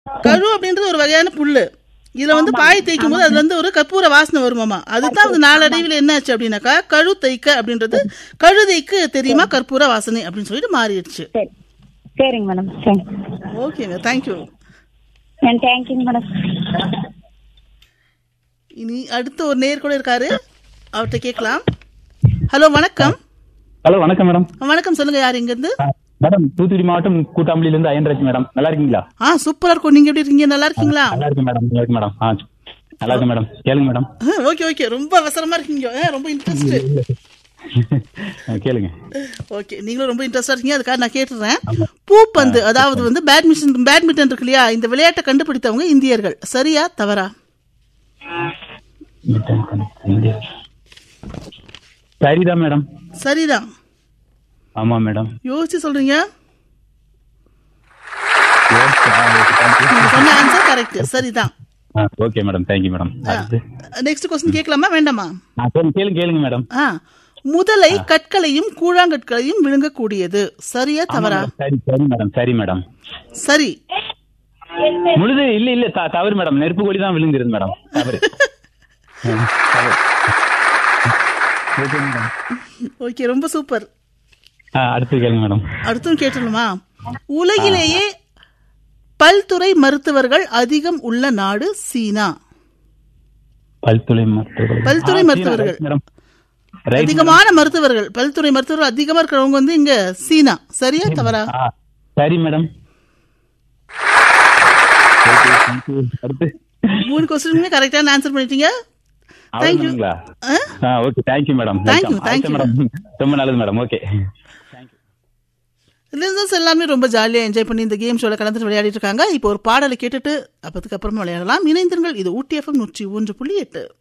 கழு அப்படின்றது ஒரு வகையான புல்லு இதுல வந்து பாய் தேய்க்கும் போது அதுல இருந்து ஒரு கற்பூர வாசனை வருமாமா அதுதான் வந்து நாளடைவில் என்னாச்சு அப்படின்னாக்கா கழு தைக்க அப்படின்றது கழுதைக்கு தெரியுமா கற்பூர வாசனை அப்படின்னு சொல்லிட்டு மாறிடுச்சு சரி சரிங்க மேடம் சரி ஓகேங்க தேங்க்யூ தேங்க்யூங்க மேடம் இனி அடுத்து ஒரு நேர் கூட இருக்காரு அவர்கிட்ட கேட்கலாம் ஹலோ வணக்கம் ஹலோ வணக்கம் மேடம் வணக்கம் சொல்லுங்க யார் இங்க இருந்து மேடம் தூத்துக்குடி மாவட்டம் கூட்டாம்பள்ளியில இருந்து அயன்ராஜ் மேடம் நல்லா இருக்கீங்களா ஆ சூப்பரா இருக்கும் நீங்க எப்படி இருக்கீங்க நல்லா இருக்கீங்களா நல்லா இருக்கு மேடம் நல்லா இருக்கு மேடம் ஆ நல்லா இருக்கு மேடம் கேளுங்க மேடம் ஓகே ஓகே ரொம்ப அவசரமா இருக்கீங்க ஆ, ரொம்ப இன்ட்ரெஸ்ட் ஆ, கேளுங்க ஓகே நீங்களும் ரொம்ப இன்ட்ரெஸ்டா இருக்கீங்க அதுக்காக நான் கேட்டுறேன் பூப்பந்து அதாவது வந்து பேட்மிண்டன் பேட்மிண்டன் இருக்கு இல்லையா இந்த விளையாட்டை கண்டுபிடித்தவங்க இந்தியர்கள் சரியா தவறா சரிதான் மேடம் சரிதான் ஆமா மேடம் யோசிச்சு சொல்றீங்க நீங்க சொன்ன ஆன்சர் கரெக்ட் சரிதான் ஓகே மேடம் தேங்க்யூ மேடம் அடுத்து நெக்ஸ்ட் கொஸ்டின் கேட்கலாமா வேண்டாமா ஆ, கேளுங்க கேளுங்க கேளுங்க மேடம் ஆ முதலை கற்களையும் கூழாங்கற்களையும் விழுங்கக்கூடியது சரியா தவறா சரி சரி மேடம் சரி மேடம் சரி முழுது இல்ல இல்ல த- தவறு மேடம் நெருப்பு கொடி தான் விழுங்குறது மேடம் தவறு ஆ, தவறு. ஓகே மேடம் ஓகே ரொம்ப சூப்பர் ஆ, அடுத்து கேளுங்க மேடம் அடுத்தும் கேட்டணுமா உலகிலேயே பல்துறை மருத்துவர்கள் அதிகம் உள்ள நாடு சீனா பல்துறை மருத்துவர்கள் பல்துறை ஆ, மருத்துவர்கள். சீனா, right மேடம் ரைட் அதிகமான மருத்துவர்கள் பல்துறை மருத்துவர்கள் அதிகமா இருக்கிறவங்க வந்து இங்க சீனா சரியா தவறா ஆ, சரி மேடம் Okay, thank you. அடுத்து மூணு கொஸ்டினுமே கரெக்டான ஆன்சர் பண்ணிட்டீங்க தேங்க்யூ அவ்வளவுதானுங்களா? ஆ, okay thank you madam Thank you, Welcome. thank you. Madam ரொம்ப நல்லது மேடம் ஓகே லிசனர்ஸ் எல்லாமே ரொம்ப ஜாலியாக என்ஜாய் பண்ணி இந்த கேம் ஷோல கலந்துட்டு விளையாடிட்டு இருக்காங்க இப்போ ஒரு பாடலை கேட்டுட்டு அப்பதுக்கு அப்புறமா விளையாடலாம் இணைந்திருங்கள் இது ஊட்டி எஃப்எம் நூற்றி ஒன்று புள்ளி எட்டு